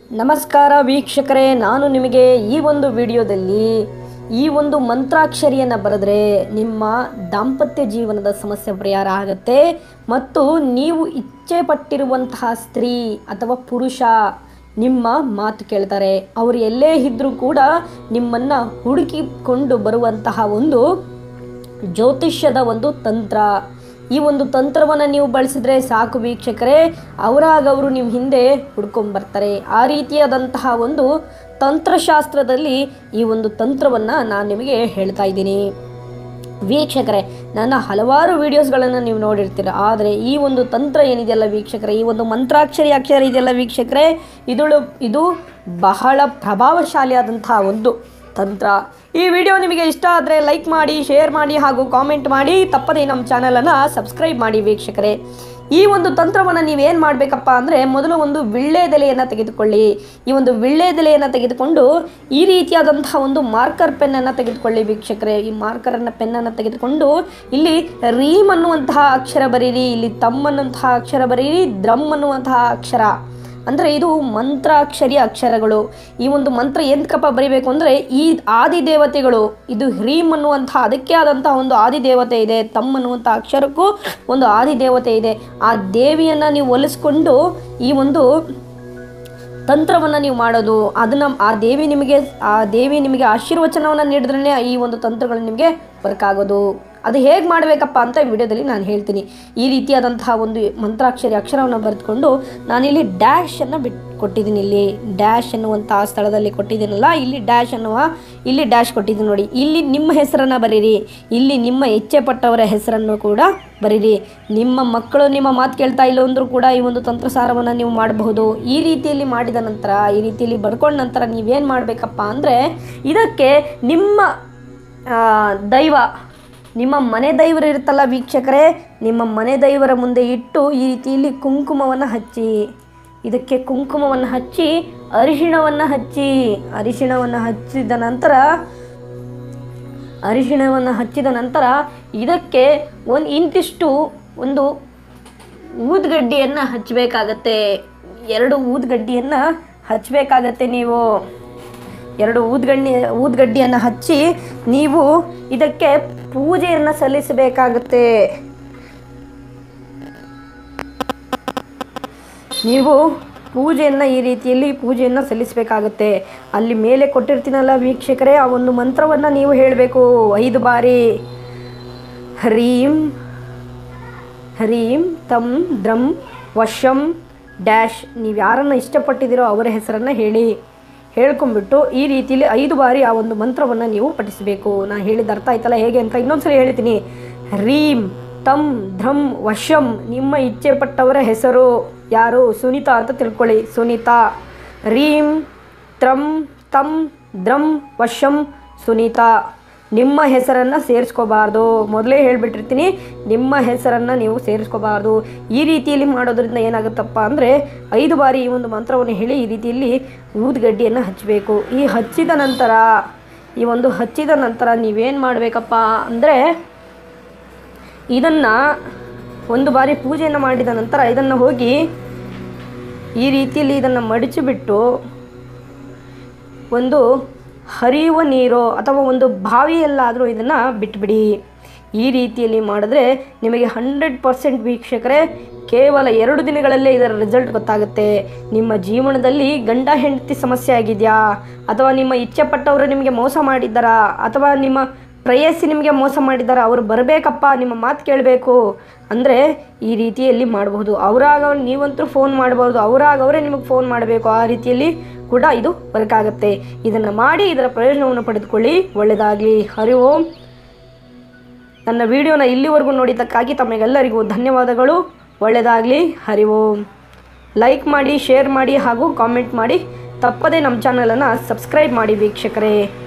ನಮಸ್ಕಾರ ವೀಕ್ಷಕರೇ ನಾನು ನಿಮಗೆ ಈ ಒಂದು ವಿಡಿಯೋದಲ್ಲಿ ಈ ಒಂದು ಮಂತ್ರಾಕ್ಷರಿಯನ್ನು ಬರೆದ್ರೆ ನಿಮ್ಮ ದಾಂಪತ್ಯ ಜೀವನದ ಸಮಸ್ಯೆ ಪರಿಹಾರ ಆಗುತ್ತೆ ಮತ್ತು ನೀವು ಇಚ್ಛೆ ಪಟ್ಟಿರುವಂತಹ ಸ್ತ್ರೀ ಅಥವಾ ಪುರುಷ ನಿಮ್ಮ ಮಾತು ಕೇಳ್ತಾರೆ ಅವರು ಎಲ್ಲೇ ಇದ್ದರೂ ಕೂಡ ನಿಮ್ಮನ್ನು ಹುಡುಕಿಕೊಂಡು ಬರುವಂತಹ ಒಂದು ಜ್ಯೋತಿಷ್ಯದ ಒಂದು ತಂತ್ರ ಈ ಒಂದು ತಂತ್ರವನ್ನು ನೀವು ಬಳಸಿದ್ರೆ ಸಾಕು ವೀಕ್ಷಕರೇ ಅವರಾಗವರು ನಿಮ್ಮ ಹಿಂದೆ ಹುಡ್ಕೊಂಬರ್ತಾರೆ ಆ ರೀತಿಯಾದಂತಹ ಒಂದು ತಂತ್ರಶಾಸ್ತ್ರದಲ್ಲಿ ಈ ಒಂದು ತಂತ್ರವನ್ನು ನಾನು ನಿಮಗೆ ಹೇಳ್ತಾ ಇದ್ದೀನಿ ವೀಕ್ಷಕರೇ ನನ್ನ ಹಲವಾರು ವಿಡಿಯೋಸ್ಗಳನ್ನು ನೀವು ನೋಡಿರ್ತೀರ ಆದರೆ ಈ ಒಂದು ತಂತ್ರ ಏನಿದೆಯಲ್ಲ ವೀಕ್ಷಕರೇ ಈ ಒಂದು ಮಂತ್ರಾಕ್ಷರಿ ಅಕ್ಷರ ಇದೆಯಲ್ಲ ವೀಕ್ಷಕರೇ ಇದಳು ಇದು ಬಹಳ ಪ್ರಭಾವಶಾಲಿಯಾದಂತಹ ಒಂದು ತಂತ್ರ ಈ ವಿಡಿಯೋ ನಿಮಗೆ ಇಷ್ಟ ಆದರೆ ಲೈಕ್ ಮಾಡಿ ಶೇರ್ ಮಾಡಿ ಹಾಗೂ ಕಾಮೆಂಟ್ ಮಾಡಿ ತಪ್ಪದೇ ನಮ್ಮ ಚಾನಲನ್ನು ಸಬ್ಸ್ಕ್ರೈಬ್ ಮಾಡಿ ವೀಕ್ಷಕರೇ ಈ ಒಂದು ತಂತ್ರವನ್ನು ನೀವೇನು ಮಾಡಬೇಕಪ್ಪ ಅಂದರೆ ಮೊದಲು ಒಂದು ವಿಳ್ಳೆದೆಲೆಯನ್ನು ತೆಗೆದುಕೊಳ್ಳಿ ಈ ಒಂದು ವಿಳ್ಳೆದೆಲೆಯನ್ನು ತೆಗೆದುಕೊಂಡು ಈ ರೀತಿಯಾದಂತಹ ಒಂದು ಮಾರ್ಕರ್ ಪೆನ್ನನ್ನು ತೆಗೆದುಕೊಳ್ಳಿ ವೀಕ್ಷಕರೇ ಈ ಮಾರ್ಕರನ್ನು ಪೆನ್ನನ್ನು ತೆಗೆದುಕೊಂಡು ಇಲ್ಲಿ ರೀಮ್ ಅನ್ನುವಂತಹ ಅಕ್ಷರ ಬರೀರಿ ಇಲ್ಲಿ ತಮ್ ಅನ್ನುವಂತಹ ಅಕ್ಷರ ಬರೀರಿ ದ್ರಮ್ ಅನ್ನುವಂತಹ ಅಕ್ಷರ ಅಂದರೆ ಇದು ಮಂತ್ರಾಕ್ಷರಿ ಅಕ್ಷರಗಳು ಈ ಒಂದು ಮಂತ್ರ ಎಂತಕಪ್ಪ ಬರಿಬೇಕು ಅಂದರೆ ಈ ಆದಿದೇವತೆಗಳು ಇದು ಹ್ರೀಮ್ ಅನ್ನುವಂಥ ಅದಕ್ಕೆ ಆದಂತಹ ಒಂದು ಆದಿದೇವತೆ ಇದೆ ತಮ್ಮ ಅನ್ನುವಂಥ ಅಕ್ಷರಕ್ಕೂ ಒಂದು ಆದಿದೇವತೆ ಇದೆ ಆ ದೇವಿಯನ್ನು ನೀವು ಒಲಿಸ್ಕೊಂಡು ಈ ಒಂದು ತಂತ್ರವನ್ನು ನೀವು ಮಾಡೋದು ಅದನ್ನು ಆ ದೇವಿ ನಿಮಗೆ ಆ ದೇವಿ ನಿಮಗೆ ಆಶೀರ್ವಚನವನ್ನು ನೀಡಿದ್ರೇ ಈ ಒಂದು ತಂತ್ರಗಳು ನಿಮಗೆ ವರ್ಕ್ ಆಗೋದು ಅದು ಹೇಗೆ ಮಾಡಬೇಕಪ್ಪ ಅಂತ ವಿಡಿಯೋದಲ್ಲಿ ನಾನು ಹೇಳ್ತೀನಿ ಈ ರೀತಿಯಾದಂತಹ ಒಂದು ಮಂತ್ರಾಕ್ಷರಿ ಅಕ್ಷರವನ್ನು ಬರೆದುಕೊಂಡು ನಾನಿಲ್ಲಿ ಡ್ಯಾಶನ್ನು ಬಿಟ್ಟು ಕೊಟ್ಟಿದ್ದೀನಿ ಇಲ್ಲಿ ಡ್ಯಾಶ್ ಎನ್ನುವಂಥ ಸ್ಥಳದಲ್ಲಿ ಕೊಟ್ಟಿದ್ದೀನಲ್ಲ ಇಲ್ಲಿ ಡ್ಯಾಶ್ ಅನ್ನುವ ಇಲ್ಲಿ ಡ್ಯಾಶ್ ಕೊಟ್ಟಿದ್ದೀನಿ ನೋಡಿ ಇಲ್ಲಿ ನಿಮ್ಮ ಹೆಸರನ್ನು ಬರೀರಿ ಇಲ್ಲಿ ನಿಮ್ಮ ಇಚ್ಛೆ ಪಟ್ಟವರ ಹೆಸರನ್ನು ಕೂಡ ಬರೀರಿ ನಿಮ್ಮ ಮಕ್ಕಳು ನಿಮ್ಮ ಮಾತು ಕೇಳ್ತಾ ಇಲ್ಲ ಅಂದರೂ ಕೂಡ ಈ ಒಂದು ತಂತ್ರಸಾರವನ್ನು ನೀವು ಮಾಡಬಹುದು ಈ ರೀತಿಯಲ್ಲಿ ಮಾಡಿದ ನಂತರ ಈ ರೀತಿಯಲ್ಲಿ ಬರ್ಕೊಂಡ ನಂತರ ನೀವೇನು ಮಾಡಬೇಕಪ್ಪ ಅಂದರೆ ಇದಕ್ಕೆ ನಿಮ್ಮ ಆ, ದೈವ ನಿಮ್ಮ ಮನೆ ದೈವರು ಇರುತ್ತಲ್ಲ ವೀಕ್ಷಕರೇ ನಿಮ್ಮ ಮನೆ ದೈವರ ಮುಂದೆ ಇಟ್ಟು ಈ ರೀತಿಯಲ್ಲಿ ಕುಂಕುಮವನ್ನು ಹಚ್ಚಿ ಇದಕ್ಕೆ ಕುಂಕುಮವನ್ನು ಹಚ್ಚಿ ಅರಿಶಿಣವನ್ನು ಹಚ್ಚಿ ಅರಿಶಿಣವನ್ನು ಹಚ್ಚಿದ ನಂತರ ಅರಿಶಿಣವನ್ನು ಹಚ್ಚಿದ ನಂತರ ಇದಕ್ಕೆ ಒಂದು ಇಂತಿಷ್ಟು ಒಂದು ಊದ್ಗಡ್ಡಿಯನ್ನು ಹಚ್ಚಬೇಕಾಗತ್ತೆ ಎರಡು ಊದ್ಗಡ್ಡಿಯನ್ನು ಹಚ್ಚಬೇಕಾಗತ್ತೆ ನೀವು ಎರಡು ಊದ್ಗಡ್ಡಿ ಊದ್ಗಡ್ಡಿಯನ್ನು ಹಚ್ಚಿ ನೀವು ಇದಕ್ಕೆ ಪೂಜೆಯನ್ನು ಸಲ್ಲಿಸಬೇಕಾಗುತ್ತೆ ನೀವು ಪೂಜೆಯನ್ನು ಈ ರೀತಿಯಲ್ಲಿ ಪೂಜೆಯನ್ನು ಸಲ್ಲಿಸಬೇಕಾಗುತ್ತೆ ಅಲ್ಲಿ ಮೇಲೆ ಕೊಟ್ಟಿರ್ತೀನಲ್ಲ ವೀಕ್ಷಕರೇ ಆ ಒಂದು ಮಂತ್ರವನ್ನು ನೀವು ಹೇಳಬೇಕು ಐದು ಬಾರಿ ಹ್ರೀಂ ಹ್ರೀಂ ತಂ ದ್ರಂ ವಶಂ ಡ್ಯಾಶ್ ನೀವು ಯಾರನ್ನು ಇಷ್ಟಪಟ್ಟಿದ್ದೀರೋ ಅವರ ಹೆಸರನ್ನು ಹೇಳಿ ಹೇಳ್ಕೊಂಬಿಟ್ಟು ಈ ರೀತಿಯಲ್ಲಿ ಐದು ಬಾರಿ ಆ ಒಂದು ಮಂತ್ರವನ್ನು ನೀವು ಪಠಿಸಬೇಕು ನಾನು ಹೇಳಿದ ಅರ್ಥ ಆಯ್ತಲ್ಲ ಹೇಗೆ ಅಂತ ಇನ್ನೊಂದ್ಸಲ ಹೇಳ್ತೀನಿ ಹ್ರೀಂ ತಂ ಧ್ರಂ ವಶಂ ನಿಮ್ಮ ಇಚ್ಛೆ ಪಟ್ಟವರ ಹೆಸರು ಯಾರು ಸುನೀತಾ ಅಂತ ತಿಳ್ಕೊಳ್ಳಿ ಸುನೀತಾ ರೀಂ ತ್ರಂ ತಂ ದ್ರಂ ವಶಂ ಸುನೀತಾ ನಿಮ್ಮ ಹೆಸರನ್ನು ಸೇರಿಸ್ಕೋಬಾರ್ದು ಮೊದಲೇ ಹೇಳಿಬಿಟ್ಟಿರ್ತೀನಿ ನಿಮ್ಮ ಹೆಸರನ್ನು ನೀವು ಸೇರಿಸ್ಕೋಬಾರ್ದು ಈ ರೀತಿಯಲ್ಲಿ ಮಾಡೋದ್ರಿಂದ ಏನಾಗುತ್ತಪ್ಪ ಅಂದರೆ ಐದು ಬಾರಿ ಈ ಒಂದು ಮಂತ್ರವನ್ನು ಹೇಳಿ ಈ ರೀತಿಯಲ್ಲಿ ಊದ್ಗಡ್ಡಿಯನ್ನು ಹಚ್ಚಬೇಕು ಈ ಹಚ್ಚಿದ ನಂತರ ಈ ಒಂದು ಹಚ್ಚಿದ ನಂತರ ನೀವೇನು ಮಾಡಬೇಕಪ್ಪ ಅಂದರೆ ಇದನ್ನು ಒಂದು ಬಾರಿ ಪೂಜೆಯನ್ನು ಮಾಡಿದ ನಂತರ ಇದನ್ನು ಹೋಗಿ ಈ ರೀತಿಯಲ್ಲಿ ಇದನ್ನು ಮಡಚಿಬಿಟ್ಟು ಒಂದು ಹರಿಯುವ ನೀರು ಅಥವಾ ಒಂದು ಬಾವಿಯಲ್ಲಾದರೂ ಇದನ್ನು ಬಿಟ್ಬಿಡಿ ಈ ರೀತಿಯಲ್ಲಿ ಮಾಡಿದ್ರೆ ನಿಮಗೆ ಹಂಡ್ರೆಡ್ ಪರ್ಸೆಂಟ್ ವೀಕ್ಷಕರೇ ಕೇವಲ ಎರಡು ದಿನಗಳಲ್ಲೇ ಇದರ ರಿಸಲ್ಟ್ ಗೊತ್ತಾಗುತ್ತೆ ನಿಮ್ಮ ಜೀವನದಲ್ಲಿ ಗಂಡ ಹೆಂಡತಿ ಸಮಸ್ಯೆ ಆಗಿದೆಯಾ ಅಥವಾ ನಿಮ್ಮ ಇಚ್ಛೆ ಪಟ್ಟವರು ನಿಮಗೆ ಮೋಸ ಮಾಡಿದ್ದಾರಾ ಅಥವಾ ನಿಮ್ಮ ಪ್ರೇಯಸಿ ನಿಮಗೆ ಮೋಸ ಮಾಡಿದ್ದಾರೆ ಅವರು ಬರಬೇಕಪ್ಪ ನಿಮ್ಮ ಮಾತು ಕೇಳಬೇಕು ಅಂದರೆ ಈ ರೀತಿಯಲ್ಲಿ ಮಾಡಬಹುದು ಅವರಾಗ ನೀವಂತೂ ಫೋನ್ ಮಾಡಬಹುದು ಅವರಾಗ ಅವರೇ ನಿಮಗೆ ಫೋನ್ ಮಾಡಬೇಕು ಆ ರೀತಿಯಲ್ಲಿ ಕೂಡ ಇದು ವರ್ಕ್ ಆಗುತ್ತೆ ಇದನ್ನು ಮಾಡಿ ಇದರ ಪ್ರಯೋಜನವನ್ನು ಪಡೆದುಕೊಳ್ಳಿ ಒಳ್ಳೆಯದಾಗಲಿ ಹರಿ ಓಂ ನನ್ನ ವಿಡಿಯೋನ ಇಲ್ಲಿವರೆಗೂ ನೋಡಿದ್ದಕ್ಕಾಗಿ ತಮಗೆಲ್ಲರಿಗೂ ಧನ್ಯವಾದಗಳು ಒಳ್ಳೆಯದಾಗಲಿ ಹರಿ ಓಂ ಲೈಕ್ ಮಾಡಿ ಶೇರ್ ಮಾಡಿ ಹಾಗೂ ಕಾಮೆಂಟ್ ಮಾಡಿ ತಪ್ಪದೇ ನಮ್ಮ ಚಾನಲನ್ನು ಸಬ್ಸ್ಕ್ರೈಬ್ ಮಾಡಿ ವೀಕ್ಷಕರೇ